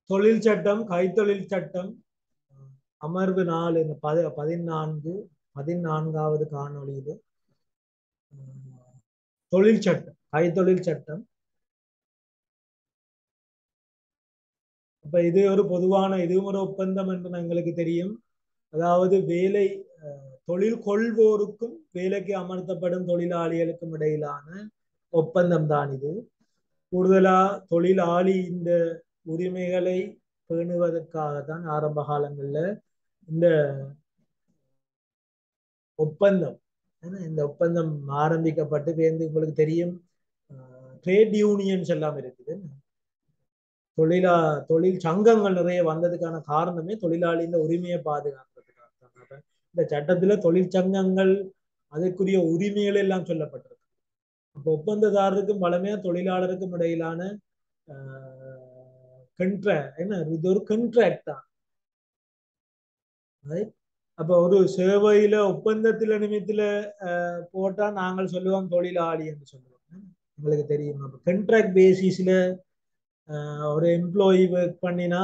தொழில் சட்டம் கைத்தொழில் சட்டம் அமர்வு நாலு இந்த பதி பதினான்கு பதினான்காவது காணொளி இது உம், தொழில் சட்டம் கைத்தொழில் சட்டம் அப்ப இது ஒரு பொதுவான இதுவும் ஒரு ஒப்பந்தம் என்று எங்களுக்கு தெரியும் அதாவது வேலை அஹ், தொழில் கொள்வோருக்கும் வேலைக்கு அமர்த்தப்படும் தொழிலாளிகளுக்கும் இடையிலான ஒப்பந்தம் தான் இது கூடுதலா தொழிலாளி இந்த உரிமைகளை பேணுவதற்காகத்தான் ஆரம்ப காலங்கள்ல இந்த ஒப்பந்தம் ஏன்னா இந்த ஒப்பந்தம் ஆரம்பிக்கப்பட்டு பேருந்து உங்களுக்கு தெரியும் ட்ரேட் யூனியன்ஸ் எல்லாம் இருக்குது தொழிலா தொழில் சங்கங்கள் நிறைய வந்ததுக்கான காரணமே தொழிலாளியின் உரிமையை பாதுகாக்கிறதுக்காக தான் அப்ப இந்த சட்டத்துல தொழிற்சங்கங்கள் அதற்குரிய உரிமைகள் எல்லாம் சொல்லப்பட்டிருக்கு அப்போ ஒப்பந்ததாரருக்கும் பலமையா தொழிலாளருக்கும் இடையிலான கண்ட்ராக்ட் என்ன இது ஒரு கண்ட்ராக்ட் தான் Right? அப்ப ஒரு சேவையில ஒப்பந்தத்தில நிமித்தில அஹ், போட்டா நாங்கள் சொல்லுவோம் தொழிலாளி என்று சொல்லுவோம் உங்களுக்கு தெரியும் அப்ப கண்ட்ராக்ட் பேசிஸ்ல ஒரு எம்ப்ளாயி ஒர்க் பண்ணினா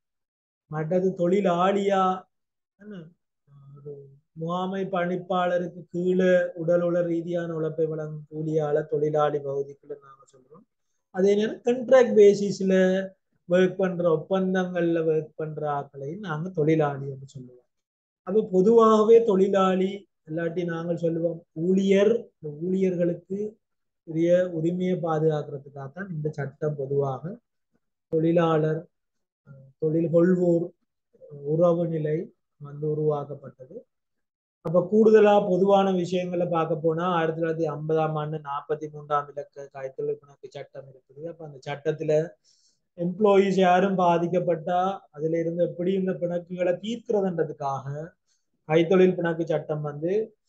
மற்றது தொழிலாளியா என்ன ஒரு முகாமை பணிப்பாளருக்கு கீழே உடல் உள ரீதியான உழைப்பை வழங்கும் கூலியால தொழிலாளி பகுதிக்குள்ள நாங்க சொல்றோம் அதே நேரம் கண்ட்ராக்ட் பேசிஸ்ல ஒர்க் பண்ற ஒப்பந்தங்கள்ல ஒர்க் பண்ற ஆட்களையும் நாங்க தொழிலாளி என்று சொல்லுவோம் அப்ப பொதுவாகவே தொழிலாளி இல்லாட்டி நாங்கள் சொல்லுவோம் ஊழியர் இந்த ஊழியர்களுக்கு உரிய உரிமையை பாதுகாக்கிறதுக்காகத்தான் இந்த சட்டம் பொதுவாக தொழிலாளர் அஹ், தொழில் கொள்வோர் உறவு நிலை வந்து உருவாக்கப்பட்டது அப்ப கூடுதலா பொதுவான விஷயங்களை பார்க்க போனா ஆயிரத்தி தொள்ளாயிரத்தி ஐம்பதாம் ஆண்டு நாற்பத்தி மூன்றாம் இலக்க கைத்தொழில் பிணக்கு சட்டம் இருக்குது அப்ப அந்த சட்டத்துல எம்ப்ளாயீஸ் யாரும் பாதிக்கப்பட்டா அதுல இருந்து எப்படி இந்த பிணக்குகளை தீர்க்கிறதுன்றதுக்காக கைத்தொழில் பிணக்கு சட்டம் வந்து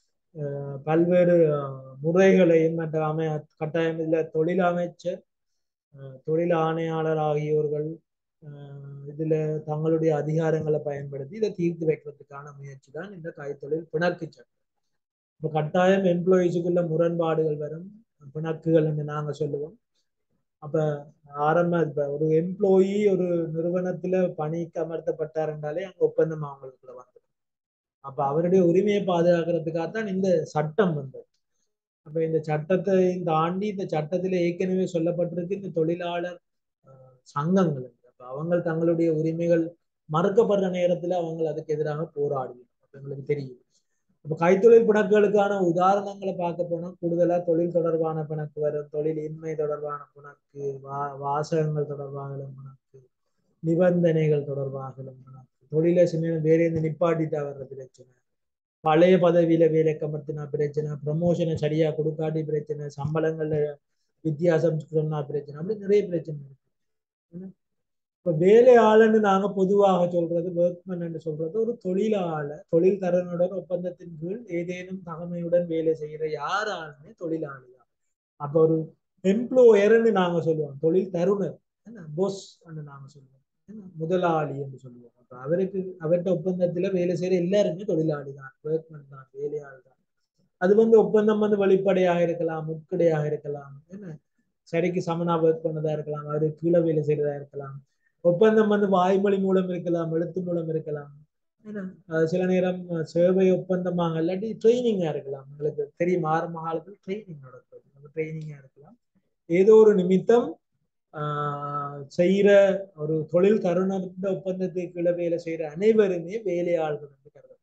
அஹ், பல்வேறு அஹ், முறைகளையும் மற்ற அமை கட்டாயம் இதுல தொழில் அமைச்சர் அஹ், தொழில் ஆணையாளர் ஆகியோர்கள் அஹ், இதுல தங்களுடைய அதிகாரங்களை பயன்படுத்தி இதை தீர்த்து வைக்கிறதுக்கான முயற்சி தான் இந்த கைத்தொழில் பிணக்கு சட்டம் இப்ப கட்டாயம் எம்ப்ளாயீஸுக்குள்ள முரண்பாடுகள் வரும் பிணக்குகள் என்று நாங்க சொல்லுவோம் அப்ப ஆரம்ப இப்ப ஒரு எம்ப்ளாயி ஒரு நிறுவனத்துல பணிக்கு அமர்த்தப்பட்டார் என்றாலே அங்க ஒப்பந்தம் அவங்களுக்குள்ள வந்துடும் அப்ப அவருடைய உரிமையை பாதுகாக்கிறதுக்காகத்தான் இந்த சட்டம் வந்தது அப்ப இந்த சட்டத்தை தாண்டி இந்த சட்டத்துல ஏற்கனவே சொல்லப்பட்டிருக்கு இந்த தொழிலாளர் அஹ், சங்கங்கள் அப்ப அவங்க தங்களுடைய உரிமைகள் மறுக்கப்படுற நேரத்துல அவங்க அதுக்கு எதிராக போராடுவாங்க அப்ப எங்களுக்கு தெரியும் அப்ப கைத்தொழில் பிணக்குகளுக்கான உதாரணங்களை பார்க்க போனா கூடுதலா தொழில் தொடர்பான பிணக்கு வரும் தொழில் இன்மை தொடர்பான பிணக்கு வா வாசகங்கள் தொடர்பாக பிணக்கு நிபந்தனைகள் தொடர்பாக பிணக்கு தொழில சின்ன வேலையை நிப்பாட்டிட்டா வர்ற பிரச்சனை பழைய பதவியில வேலை கமர்த்தினா பிரச்சனை ப்ரமோஷனை சரியா கொடுக்காட்டி பிரச்சனை சம்பளங்கள்ல வித்தியாசம் சொன்னா பிரச்சனை அப்படி நிறைய பிரச்சனை இருக்கு இப்ப வேலையாளன்னு நாங்க பொதுவாக சொல்றது ஒர்க்மேன் சொல்றது ஒரு தொழிலாளர் தொழில் தரனுடன் ஒப்பந்தத்தின் கீழ் ஏதேனும் தகமையுடன் வேலை செய்யற யாராலுமே தொழிலாளி தான் அப்ப ஒரு எம்ப்ளாயர்னு நாங்க சொல்லுவோம் தொழில் தருணர் என்ன பொஸ் நாங்க சொல்லுவோம் என்ன முதலாளி என்று சொல்லுவோம் அப்ப அவருக்கு அவர்கிட்ட ஒப்பந்தத்துல வேலை செய்யற எல்லாருமே தொழிலாளி தான் ஒர்க்மேன் தான் வேலையாள் தான் அது வந்து ஒப்பந்தம் வந்து வெளிப்படையாக இருக்கலாம் முற்கடையாக இருக்கலாம் என்ன சரிக்கு சமனா ஒர்க் பண்ணதா இருக்கலாம் அவரு கீழே வேலை செய்யறதா இருக்கலாம் ஒப்பந்தம் வந்து வாய்மொழி மூலம் இருக்கலாம் எழுத்து மூலம் இருக்கலாம் ஏன்னா அஹ் சில நேரம் அஹ் சேவை ஒப்பந்தமாக இல்லாட்டி ட்ரைனிங்கா இருக்கலாம் உங்களுக்கு தெரியும் ஆரம்ப காலத்தில் ட்ரைனிங் நடக்குது அந்த ட்ரைனிங்கா இருக்கலாம் ஏதோ ஒரு நிமித்தம் ஆஹ் செய்யற ஒரு தொழில் தருணர் ஒப்பந்தத்துக்கு கீழே வேலை செய்யற அனைவருமே வேலையாள்கள் என்று கருதப்படும்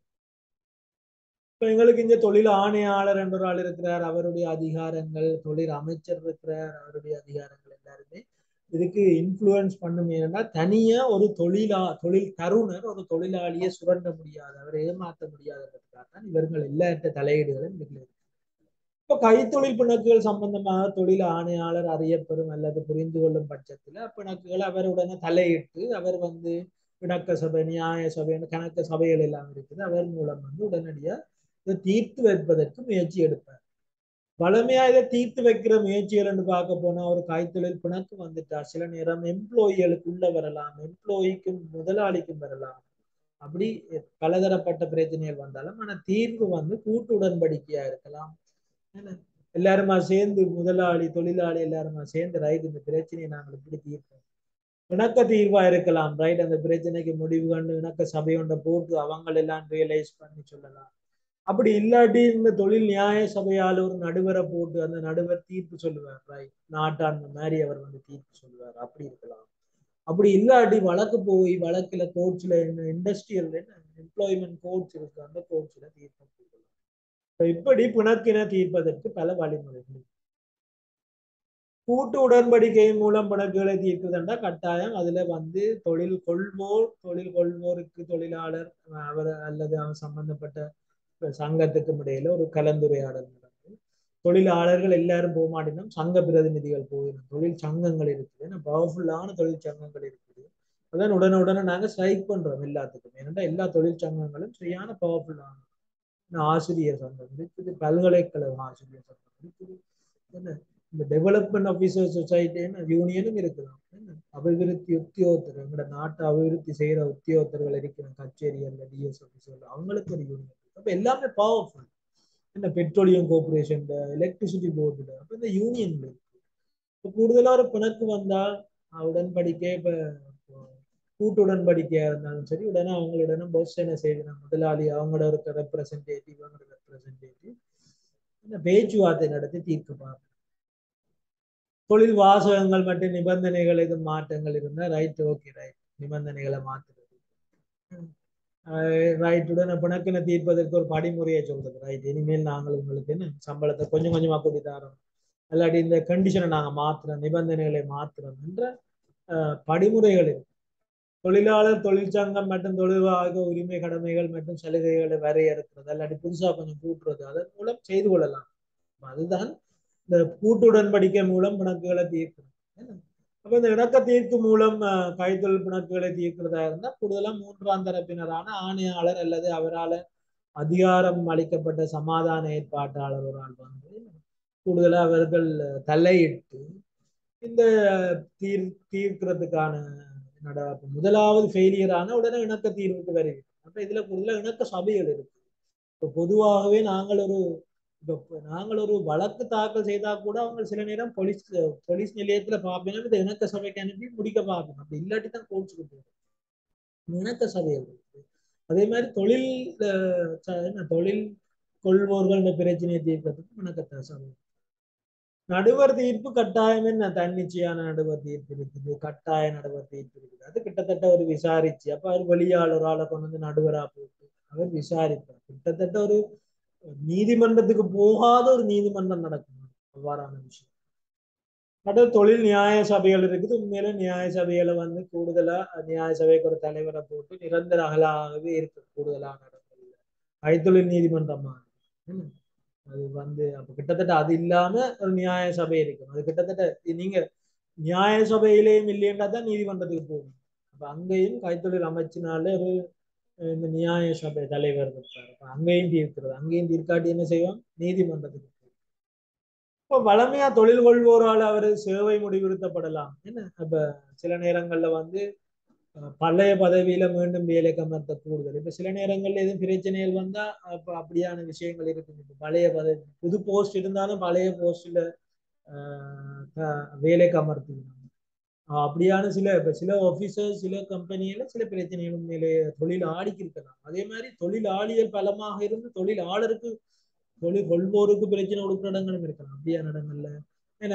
இப்ப எங்களுக்கு இங்க தொழில் ஆணையாளர் என்ற ஒரு ஆள் இருக்கிறார் அவருடைய அதிகாரங்கள் தொழில் அமைச்சர் இருக்கிறார் அவருடைய அதிகாரங்கள் எல்லாருமே இதுக்கு இன்ஃப்ளூயன்ஸ் பண்ணும் ஏன்னா தனியா ஒரு தொழிலா தொழில் தருணர் ஒரு தொழிலாளியை சுரண்ட முடியாது அவரை ஏமாற்ற முடியாததுக்காக தான் இவர்கள் எல்லாத்த தலையீடுகளும் இதுல இருக்கு இப்ப கைத்தொழில் பிணக்குகள் சம்பந்தமாக தொழில் ஆணையாளர் அறியப்பெறும் அல்லது புரிந்து கொள்ளும் பட்சத்துல பிணக்குகள் அவருடனே தலையிட்டு அவர் வந்து பிணக்க சபை நியாய சபைன்னு கணக்க சபைகள் எல்லாம் இருக்குது அவர் மூலம் வந்து உடனடியா இதை தீர்த்து வைப்பதற்கு முயற்சி எடுப்பார் வளமையா இதை தீர்த்து வைக்கிற முயற்சிகள் பார்க்க போனா ஒரு கைத்தொழில் பிணக்கு வந்துட்டா சில நேரம் எம்ப்ளாயிகளுக்குள்ள வரலாம் எம்ப்ளாயிக்கும் முதலாளிக்கும் வரலாம் அப்படி பலதரப்பட்ட பிரச்சனைகள் வந்தாலும் ஆனா தீர்வு வந்து கூட்டு உடன்படிக்கையா இருக்கலாம் எல்லாருமா சேர்ந்து முதலாளி தொழிலாளி எல்லாருமா சேர்ந்து ரைட் இந்த பிரச்சனையை நாங்கள் இப்படி தீர்ப்போம் இணக்க தீர்வா இருக்கலாம் ரைட் அந்த பிரச்சனைக்கு முடிவு கண்டு இணக்க சபையொண்ட போட்டு அவங்க எல்லாம் ரியலைஸ் பண்ணி சொல்லலாம் அப்படி இல்லாட்டி இந்த தொழில் நியாய சபையால் ஒரு நடுவரை போட்டு அந்த நடுவர் தீர்ப்பு சொல்லுவார் ரைட் நாட்டாண்மை மாதிரி அவர் வந்து தீர்ப்பு சொல்லுவார் அப்படி இருக்கலாம் அப்படி இல்லாட்டி வழக்கு போய் வழக்குல கோர்ட்ஸ்ல என்ன இண்டஸ்ட்ரியல் எம்ப்ளாய்மெண்ட் கோர்ட்ஸ் இருக்கு அந்த கோர்ட்ஸ்ல தீர்ப்பு கொடுக்கலாம் இப்படி பிணக்கின தீர்ப்பதற்கு பல வழிமுறைகள் கூட்டு உடன்படிக்கையின் மூலம் பிணக்குகளை தீர்க்குதுண்டா கட்டாயம் அதுல வந்து தொழில் கொள்வோர் தொழில் கொள்வோருக்கு தொழிலாளர் அவர் அல்லது அவர் சம்பந்தப்பட்ட சங்கத்துக்கும் இடையில ஒரு கலந்துரையாடல் நடக்கும் தொழிலாளர்கள் எல்லாரும் போக மாட்டேன்னா சங்க பிரதிநிதிகள் போயிடும் தொழில் சங்கங்கள் இருக்குது ஏன்னா பவர்ஃபுல்லான தொழில் சங்கங்கள் இருக்குது அதான் உடனே உடனே நாங்க ஸ்ட்ரைக் பண்றோம் எல்லாத்துக்கும் ஏன்னா எல்லா தொழில் சங்கங்களும் சரியான பவர்ஃபுல்லான ஆசிரியர் சங்கம் இருக்குது பல்கலைக்கழக ஆசிரியர் சங்கம் இருக்குது என்ன இந்த டெவலப்மெண்ட் ஆஃபீஸர் சொசைட்டின்னு யூனியனும் இருக்கலாம் அபிவிருத்தி உத்தியோகத்தர் எங்களோட நாட்டை அபிவிருத்தி செய்யற உத்தியோகத்தர்கள் இருக்கிற கச்சேரி அல்ல டிஎஸ் ஆஃபீஸர் அவங்களுக்கு ஒரு யூனியன் அப்ப எல்லாமே பவர்ஃபுல் இந்த பெட்ரோலியம் கோர்பரேஷன் எலக்ட்ரிசிட்டி போர்டு அப்ப இந்த யூனியன்ல இருக்கு இப்போ கூடுதலா ஒரு பிணக்கு வந்தா உடன்படிக்கை இப்ப கூட்டு உடன்படிக்கையா இருந்தாலும் சரி உடனே அவங்களுடனே பஸ் என்ன செய்யணும் முதலாளி அவங்களோட இருக்க ரெப்ரசன்டேட்டிவ் அவங்களோட ரெப்ரசன்டேட்டிவ் இந்த பேச்சுவார்த்தை நடத்தி தீர்க்குப்பாங்க தொழில் வாசகங்கள் மற்றும் நிபந்தனைகள் எதுவும் மாற்றங்கள் இருந்தால் ரைட் ஓகே ரைட் நிபந்தனைகளை மாற்றுறது ரைட்டுடன் பிணக்கின தீர்ப்பதற்கு ஒரு படிமுறையை சொல்றது ரைட் இனிமேல் நாங்கள் உங்களுக்கு என்ன சம்பளத்தை கொஞ்சம் கொஞ்சமா கூட்டி தரோம் இல்லாட்டி இந்த கண்டிஷனை நாங்கள் மாத்துறோம் நிபந்தனைகளை மாத்துறோம் என்ற படிமுறைகள் இருக்கு தொழிலாளர் தொழிற்சங்கம் மற்றும் தொழிலாக உரிமை கடமைகள் மற்றும் சலுகைகளை வரையறுக்கிறது இல்லாட்டி புதுசா கொஞ்சம் கூட்டுறது அதன் மூலம் செய்து கொள்ளலாம் அதுதான் இந்த கூட்டு உடன்படிக்கை மூலம் பிணக்குகளை தீர்க்கணும் அப்ப இந்த இணக்க தீர்ப்பு மூலம் கைத்தொழில் பிணக்குகளை தீர்க்கிறதா இருந்தா கூடுதலா மூன்றாம் தரப்பினரான ஆணையாளர் அல்லது அவரால் அதிகாரம் அளிக்கப்பட்ட சமாதான ஏற்பாட்டாளர் ஒரு ஆள் வந்து கூடுதலா அவர்கள் தலையிட்டு இந்த தீர் தீர்க்கிறதுக்கான நட முதலாவது ஃபெயிலியரான உடனே இணக்க தீர்வுக்கு வருகிறது அப்ப இதுல கூடுதலா இணக்க சபைகள் இருக்கு இப்போ பொதுவாகவே நாங்கள் ஒரு இப்போ நாங்கள் ஒரு வழக்கு தாக்கல் செய்தா கூட அவங்க சில நேரம் போலீஸ் போலீஸ் நிலையத்துல பார்ப்பீங்கன்னா இந்த இணக்க சபைக்கு அனுப்பி முடிக்க பார்க்கணும் அப்படி இல்லாட்டி தான் கோர்ட்ஸுக்கு போகும் இணக்க சபைகள் இருக்கு அதே மாதிரி தொழில் என்ன தொழில் கொள்வோர்கள் இந்த பிரச்சனையை தீர்க்கிறதுக்கு இணக்க சபை நடுவர் தீர்ப்பு கட்டாயம் என்ன தன்னிச்சையான நடுவர் தீர்ப்பு இருக்குது கட்டாய நடுவர் தீர்ப்பு இருக்குது அது கிட்டத்தட்ட ஒரு விசாரிச்சு அப்ப அவர் வெளியாளரால கொண்டு வந்து நடுவரா போட்டு அவர் விசாரிப்பார் கிட்டத்தட்ட ஒரு நீதிமன்றத்துக்கு போகாத ஒரு நீதிமன்றம் நடக்கும் அவ்வாறான விஷயம் அடுத்து தொழில் நியாய சபைகள் இருக்குது உண்மையில நியாய சபைகளை வந்து கூடுதலா நியாய சபைக்கு ஒரு தலைவரை போட்டு நிரந்தர அகலாகவே இருக்கு கூடுதலான இடங்கள்ல கைத்தொழில் நீதிமன்றமா அது வந்து அப்ப கிட்டத்தட்ட அது இல்லாம ஒரு நியாய சபை இருக்கும் அது கிட்டத்தட்ட நீங்க நியாய சபையிலேயும் இல்லையண்டா தான் நீதிமன்றத்துக்கு போகணும் அப்ப அங்கேயும் கைத்தொழில் அமைச்சினால ஒரு இந்த நியாய சபை தலைவர் இருப்பார் அங்கேயும் தீர்க்கிறது அங்கேயும் தீர்க்காட்டி என்ன செய்வோம் நீதிமன்றத்துக்கு இப்போ வளமையா தொழில் கொள்வோரால் அவர் சேவை முடிவுறுத்தப்படலாம் என்ன அப்ப சில நேரங்கள்ல வந்து பழைய பதவியில மீண்டும் வேலைக்கு அமர்த்த கூடுதல் இப்ப சில நேரங்கள்ல எதுவும் பிரச்சனைகள் வந்தா அப்ப அப்படியான விஷயங்கள் இருக்கு இப்ப பழைய பதவி புது போஸ்ட் இருந்தாலும் பழைய போஸ்ட்ல வேலைக்கு அமர்த்திக்கணும் அப்படியான சில இப்ப சில ஆபீசர் சில கம்பெனியில சில பிரச்சனைகள் உண்மையிலே தொழில் ஆடிக்கு இருக்கலாம் அதே மாதிரி தொழிலாளிகள் பலமாக இருந்து தொழிலாளருக்கு தொழில் கொள்வோருக்கு பிரச்சனை கொடுக்குற இடங்களும் இருக்கலாம் அப்படியான இடங்கள்ல ஏன்னா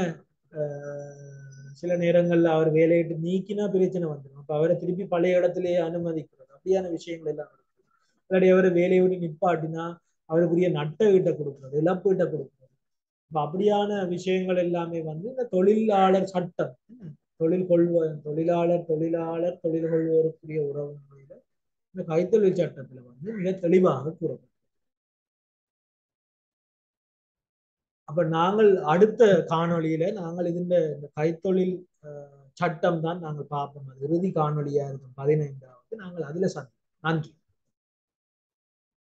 சில நேரங்கள்ல அவர் வேலையிட்டு நீக்கினா பிரச்சனை வந்துடும் அப்ப அவரை திருப்பி பழைய இடத்திலேயே அனுமதிக்கிறது அப்படியான விஷயங்கள் எல்லாம் இருக்கு இல்லாட்டி அவர் வேலையை விட்டு நிப்பாட்டினா அவருக்குரிய நட்ட வீட்டை கொடுக்குறது இழப்பு வீட்டை கொடுக்குறது இப்ப அப்படியான விஷயங்கள் எல்லாமே வந்து இந்த தொழிலாளர் சட்டம் தொழில் கொள்வ தொழிலாளர் தொழிலாளர் தொழில் கொள்வோருக்குரிய உறவு முறையில இந்த கைத்தொழில் சட்டத்துல வந்து மிக தெளிவாக கூறப்படும் அப்ப நாங்கள் அடுத்த காணொளியில நாங்கள் இந்த கைத்தொழில் சட்டம் தான் நாங்கள் பார்ப்போம் அது இறுதி காணொலியா இருக்கும் பதினைந்தாவது நாங்கள் அதுல சந்திப்போம் நன்றி